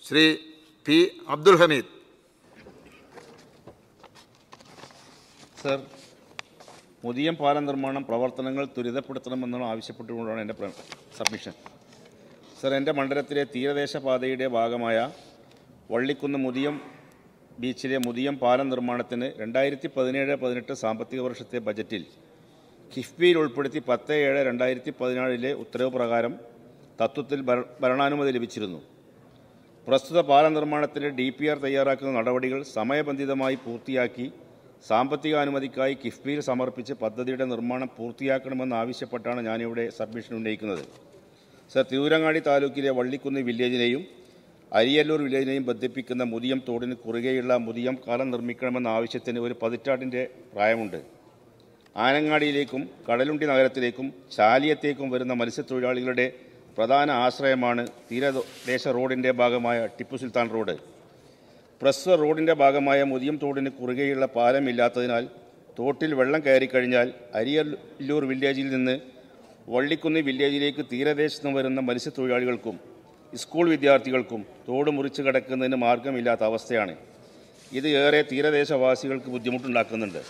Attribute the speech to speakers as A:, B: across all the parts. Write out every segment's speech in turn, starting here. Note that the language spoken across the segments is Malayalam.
A: ശ്രീ പി അബ്ദുൽ ഹമീദ്
B: സർ മുതിയം പാലം നിർമ്മാണം പ്രവർത്തനങ്ങൾ ത്വരിതപ്പെടുത്തണമെന്നാണ് ആവശ്യപ്പെട്ടുകൊണ്ടാണ് എൻ്റെ പ്ര- സബ്മിഷൻ സർ എൻ്റെ മണ്ഡലത്തിലെ തീരദേശ പാതയുടെ ഭാഗമായ വള്ളിക്കുന്ന് മുതിയം ബീച്ചിലെ മുതിയം പാലം നിർമ്മാണത്തിന് രണ്ടായിരത്തി പതിനേഴ് പതിനെട്ട് സാമ്പത്തിക വർഷത്തെ ബജറ്റിൽ കിഫ്ബിയിൽ ഉൾപ്പെടുത്തി പത്ത് ഏഴ് രണ്ടായിരത്തി പതിനാലിലെ ഉത്തരവ് പ്രകാരം തത്വത്തിൽ ഭര- ഭരണാനുമതി ലഭിച്ചിരുന്നു പ്രസ്തുത പാല നിർമ്മാണത്തിന് ഡി പി ആർ തയ്യാറാക്കുന്ന നടപടികൾ സമയബന്ധിതമായി പൂർത്തിയാക്കി സാമ്പത്തിക അനുമതിക്കായി കിഫ്ബിയിൽ സമർപ്പിച്ച് പദ്ധതിയുടെ നിർമ്മാണം പൂർത്തിയാക്കണമെന്ന് ആവശ്യപ്പെട്ടാണ് ഞാനിവിടെ സബ്മിഷൻ ഉന്നയിക്കുന്നത് സർ തിരൂരങ്ങാടി താലൂക്കിലെ വള്ളിക്കുന്ന് വില്ലേജിനെയും അരിയല്ലൂർ വില്ലേജിനെയും ബന്ധിപ്പിക്കുന്ന മുതിയം തോടിന് കുറുകെയുള്ള മുതിയം കാലം നിർമ്മിക്കണമെന്ന ആവശ്യത്തിന് ഒരു പതിറ്റാണ്ടിൻ്റെ പ്രായമുണ്ട് ആനങ്ങാടിയിലേക്കും കടലുണ്ടി നഗരത്തിലേക്കും ചാലിയത്തേക്കും വരുന്ന മത്സ്യത്തൊഴിലാളികളുടെ പ്രധാന ആശ്രയമാണ് തീരദേശ റോഡിൻ്റെ ഭാഗമായ ടിപ്പു സുൽത്താൻ റോഡ് പ്രസ്തുത റോഡിൻ്റെ ഭാഗമായ മുതിയം തോടിന് കുറുകെയുള്ള പാലമില്ലാത്തതിനാൽ തോട്ടിൽ വെള്ളം കയറിക്കഴിഞ്ഞാൽ അരിയല്ലൂർ വില്ലേജിൽ നിന്ന് വള്ളിക്കുന്ന് വില്ലേജിലേക്ക് തീരദേശത്ത് നിന്ന് വരുന്ന മത്സ്യത്തൊഴിലാളികൾക്കും സ്കൂൾ വിദ്യാർത്ഥികൾക്കും തോട് മുറിച്ച് കടക്കുന്നതിന് മാർഗമില്ലാത്ത അവസ്ഥയാണ് ഇത് ഏറെ തീരദേശവാസികൾക്ക് ബുദ്ധിമുട്ടുണ്ടാക്കുന്നുണ്ട്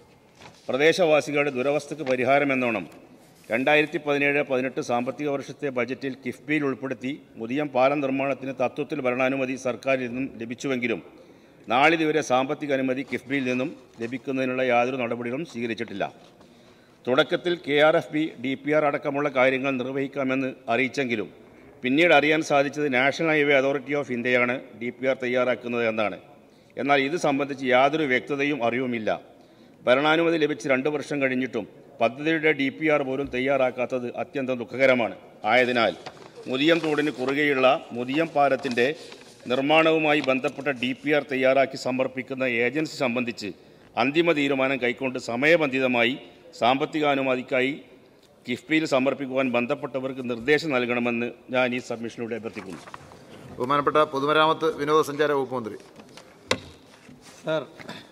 B: പ്രദേശവാസികളുടെ ദുരവസ്ഥയ്ക്ക് പരിഹാരമെന്നോണം രണ്ടായിരത്തി പതിനേഴ് പതിനെട്ട് സാമ്പത്തിക വർഷത്തെ ബജറ്റിൽ കിഫ്ബിയിൽ ഉൾപ്പെടുത്തി മുതിയം പാലം നിർമ്മാണത്തിന് തത്വത്തിൽ ഭരണാനുമതി സർക്കാരിൽ നിന്നും ലഭിച്ചുവെങ്കിലും നാളിതുവരെ സാമ്പത്തിക അനുമതി കിഫ്ബിയിൽ നിന്നും ലഭിക്കുന്നതിനുള്ള യാതൊരു നടപടികളും സ്വീകരിച്ചിട്ടില്ല തുടക്കത്തിൽ K R F B D P R അടക്കമുള്ള കാര്യങ്ങൾ നിർവഹിക്കാമെന്ന് അറിയിച്ചെങ്കിലും പിന്നീട് അറിയാൻ സാധിച്ചത് നാഷണൽ ഹൈവേ അതോറിറ്റി ഓഫ് ഇന്ത്യയാണ് ഡി പി ആർ തയ്യാറാക്കുന്നത് എന്നാണ് എന്നാൽ ഇത് സംബന്ധിച്ച് യാതൊരു വ്യക്തതയും അറിവുമില്ല ഭരണാനുമതി ലഭിച്ച് രണ്ട് വർഷം കഴിഞ്ഞിട്ടും പദ്ധതിയുടെ ഡി പി ആർ പോലും തയ്യാറാക്കാത്തത് അത്യന്തം ദുഃഖകരമാണ് ആയതിനാൽ മുതിയം തോടിന് കുറുകെയുള്ള മുതിയം പാലത്തിൻ്റെ നിർമ്മാണവുമായി ബന്ധപ്പെട്ട ഡി പി ആർ തയ്യാറാക്കി സമർപ്പിക്കുന്ന ഏജൻസി സംബന്ധിച്ച് അന്തിമ തീരുമാനം കൈക്കൊണ്ട് സമയബന്ധിതമായി സാമ്പത്തികാനുമതിക്കായി കിഫ്ബിയിൽ സമർപ്പിക്കുവാൻ ബന്ധപ്പെട്ടവർക്ക് നിർദ്ദേശം നൽകണമെന്ന് ഞാൻ ഈ സബ്മിഷനിലൂടെ അഭ്യർത്ഥിക്കുന്നു
A: ബഹുമാനപ്പെട്ട പൊതുമരാമത്ത് വിനോദസഞ്ചാര വകുപ്പ് മന്ത്രി
C: സർ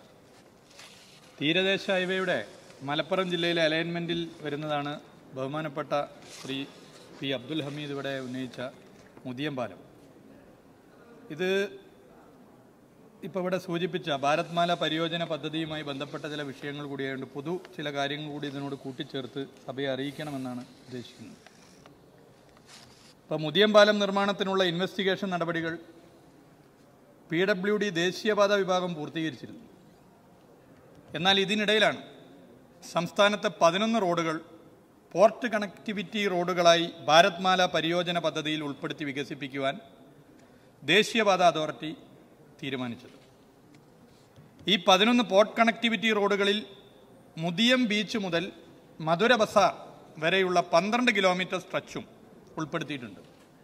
C: തീരദേശ ഹൈവേയുടെ മലപ്പുറം ജില്ലയിലെ അലൈൻമെൻറ്റിൽ വരുന്നതാണ് ബഹുമാനപ്പെട്ട ശ്രീ പി അബ്ദുൽ ഹമീദ് ഇവിടെ ഉന്നയിച്ച മുതിയം പാലം ഇത് ഇപ്പോൾ ഇവിടെ സൂചിപ്പിച്ച ഭാരത്മാല പരിയോജന പദ്ധതിയുമായി ബന്ധപ്പെട്ട ചില വിഷയങ്ങൾ കൂടിയായതുകൊണ്ട് പൊതു ചില കാര്യങ്ങൾ കൂടി ഇതിനോട് കൂട്ടിച്ചേർത്ത് സഭയെ അറിയിക്കണമെന്നാണ് ഉദ്ദേശിക്കുന്നത് ഇപ്പോൾ മുതിയം പാലം നിർമ്മാണത്തിനുള്ള ഇൻവെസ്റ്റിഗേഷൻ നടപടികൾ പി ഡബ്ല്യു ഡി ദേശീയപാത വിഭാഗം പൂർത്തീകരിച്ചിരുന്നു എന്നാൽ ഇതിനിടയിലാണ് സംസ്ഥാനത്തെ പതിനൊന്ന് റോഡുകൾ പോർട്ട് കണക്ടിവിറ്റി റോഡുകളായി ഭാരത്മാല പരിയോജന പദ്ധതിയിൽ ഉൾപ്പെടുത്തി വികസിപ്പിക്കുവാൻ ദേശീയപാത അതോറിറ്റി തീരുമാനിച്ചത് ഈ പതിനൊന്ന് പോർട്ട് കണക്ടിവിറ്റി റോഡുകളിൽ മുതിയം ബീച്ച് മുതൽ മധുര ബസാർ വരെയുള്ള പന്ത്രണ്ട് കിലോമീറ്റർ സ്ട്രെച്ചും ഉൾപ്പെടുത്തിയിട്ടുണ്ട്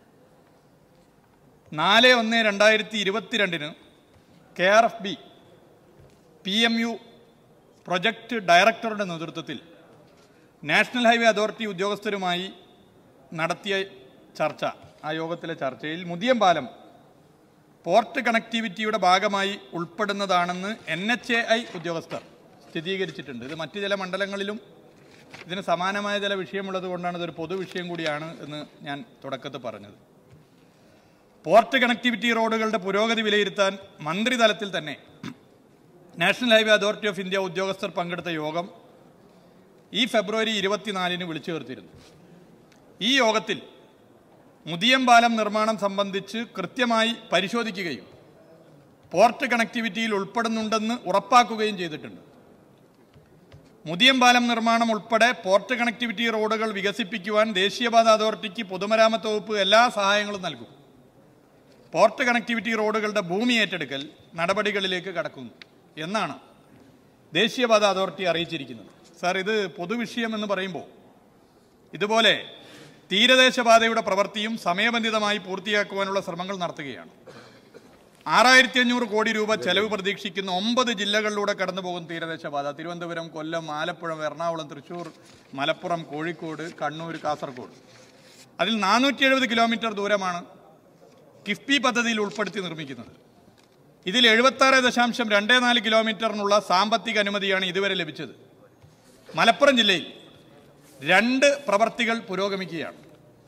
C: നാല് ഒന്ന് രണ്ടായിരത്തി ഇരുപത്തിരണ്ടിന് K R F B P M U project ഡയറക്ടറുടെ നേതൃത്വത്തിൽ നാഷണൽ ഹൈവേ അതോറിറ്റി ഉദ്യോഗസ്ഥരുമായി നടത്തിയ ചർച്ച ആ യോഗത്തിലെ ചർച്ചയിൽ മുതിയം പാലം പോർട്ട് കണക്ടിവിറ്റിയുടെ ഭാഗമായി ഉൾപ്പെടുന്നതാണെന്ന് എൻ എച്ച് എ ഐ ഉദ്യോഗസ്ഥർ സ്ഥിരീകരിച്ചിട്ടുണ്ട് ഇത് മറ്റ് ചില മണ്ഡലങ്ങളിലും ഇതിന് സമാനമായ ചില വിഷയമുള്ളത് കൊണ്ടാണ് ഇതൊരു പൊതുവിഷയം കൂടിയാണ് എന്ന് ഞാൻ തുടക്കത്തിൽ പറഞ്ഞത് പോർട്ട് കണക്ടിവിറ്റി റോഡുകളുടെ പുരോഗതി വിലയിരുത്താൻ മന്ത്രിതലത്തിൽ തന്നെ national highway authority of India ഉദ്യോഗസ്ഥർ പങ്കെടുത്ത യോഗം ഈ ഫെബ്രുവരി ഇരുപത്തിനാലിന് വിളിച്ചു ചേർത്തിരുന്നു ഈ യോഗത്തിൽ മുതിയം പാലം നിർമ്മാണം സംബന്ധിച്ച് കൃത്യമായി പരിശോധിക്കുകയും പോർട്ട് കണക്ടിവിറ്റിയിൽ ഉൾപ്പെടുന്നുണ്ടെന്ന് ഉറപ്പാക്കുകയും ചെയ്തിട്ടുണ്ട് മുതിയം പാലം നിർമ്മാണം ഉൾപ്പെടെ പോർട്ട് കണക്ടിവിറ്റി റോഡുകൾ വികസിപ്പിക്കുവാൻ ദേശീയപാത അതോറിറ്റിക്ക് പൊതുമരാമത്ത് വകുപ്പ് എല്ലാ സഹായങ്ങളും നൽകും പോർട്ട് കണക്ടിവിറ്റി റോഡുകളുടെ ഭൂമി ഏറ്റെടുക്കൽ നടപടികളിലേക്ക് കടക്കുന്നു എന്നാണ് ദേശീയപാത അതോറിറ്റി അറിയിച്ചിരിക്കുന്നത് സാർ ഇത് പൊതുവിഷയം എന്ന് പറയുമ്പോൾ ഇതുപോലെ തീരദേശപാതയുടെ പ്രവൃത്തിയും സമയബന്ധിതമായി പൂർത്തിയാക്കുവാനുള്ള ശ്രമങ്ങൾ നടത്തുകയാണ് ആറായിരത്തി അഞ്ഞൂറ് കോടി രൂപ ചെലവ് പ്രതീക്ഷിക്കുന്ന ഒമ്പത് ജില്ലകളിലൂടെ കടന്നു പോകുന്ന തീരദേശപാത തിരുവനന്തപുരം കൊല്ലം ആലപ്പുഴ എറണാകുളം തൃശ്ശൂർ മലപ്പുറം കോഴിക്കോട് കണ്ണൂർ കാസർഗോഡ് അതിൽ നാനൂറ്റി എഴുപത് കിലോമീറ്റർ ദൂരമാണ് കിഫ്ബി പദ്ധതിയിൽ ഉൾപ്പെടുത്തി നിർമ്മിക്കുന്നത് ഇതിൽ എഴുപത്താറ് ദശാംശം രണ്ട് നാല് കിലോമീറ്ററിനുള്ള സാമ്പത്തിക അനുമതിയാണ് ഇതുവരെ ലഭിച്ചത് മലപ്പുറം ജില്ലയിൽ രണ്ട് പ്രവർത്തികൾ പുരോഗമിക്കുകയാണ്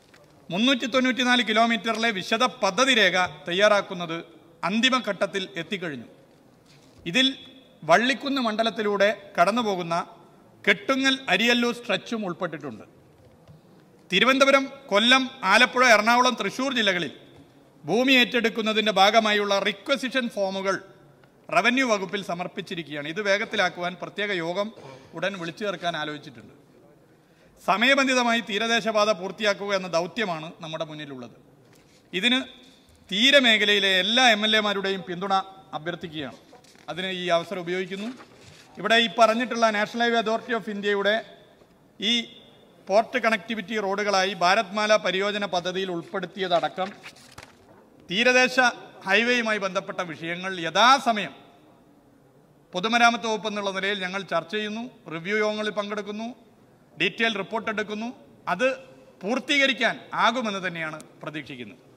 C: മുന്നൂറ്റി തൊണ്ണൂറ്റിനാല് കിലോമീറ്ററിലെ വിശദ പദ്ധതി രേഖ തയ്യാറാക്കുന്നത് അന്തിമഘട്ടത്തിൽ എത്തിക്കഴിഞ്ഞു ഇതിൽ വള്ളിക്കുന്ന് മണ്ഡലത്തിലൂടെ കടന്നുപോകുന്ന കെട്ടുങ്ങൽ അരിയല്ലൂർ സ്ട്രെച്ചും ഉൾപ്പെട്ടിട്ടുണ്ട് തിരുവനന്തപുരം കൊല്ലം ആലപ്പുഴ എറണാകുളം തൃശൂർ ജില്ലകളിൽ ഭൂമി ഏറ്റെടുക്കുന്നതിന്റെ ഭാഗമായുള്ള റിക്വസിഷൻ ഫോമുകൾ റവന്യൂ വകുപ്പിൽ സമർപ്പിച്ചിരിക്കുകയാണ് ഇത് വേഗത്തിലാക്കുവാൻ പ്രത്യേക യോഗം ഉടൻ വിളിച്ചു ചേർക്കാൻ ആലോചിച്ചിട്ടുണ്ട് സമയബന്ധിതമായി തീരദേശപാത പൂർത്തിയാക്കുക എന്ന ദൗത്യമാണ് നമ്മുടെ മുന്നിലുള്ളത് ഇതിന് തീരമേഖലയിലെ എല്ലാ എം എൽ എമാരുടെയും പിന്തുണ അഭ്യർത്ഥിക്കുകയാണ് അതിന് ഈ അവസരം ഉപയോഗിക്കുന്നു ഇവിടെ ഈ പറഞ്ഞിട്ടുള്ള നാഷണൽ ഹൈവേ അതോറിറ്റി ഓഫ് ഇന്ത്യയുടെ ഈ പോർട്ട് കണക്ടിവിറ്റി റോഡുകളായി ഭാരത്മാല പരിയോജന പദ്ധതിയിൽ ഉൾപ്പെടുത്തിയതടക്കം തീരദേശ ഹൈവേയുമായി ബന്ധപ്പെട്ട വിഷയങ്ങൾ യഥാസമയം പൊതുമരാമത്ത് വകുപ്പ് എന്നുള്ള നിലയിൽ ഞങ്ങൾ ചർച്ച ചെയ്യുന്നു റിവ്യൂ യോഗങ്ങളിൽ പങ്കെടുക്കുന്നു ഡീറ്റെയിൽ റിപ്പോർട്ട് എടുക്കുന്നു അത് പൂർത്തീകരിക്കാൻ ആകുമെന്ന് തന്നെയാണ് പ്രതീക്ഷിക്കുന്നത്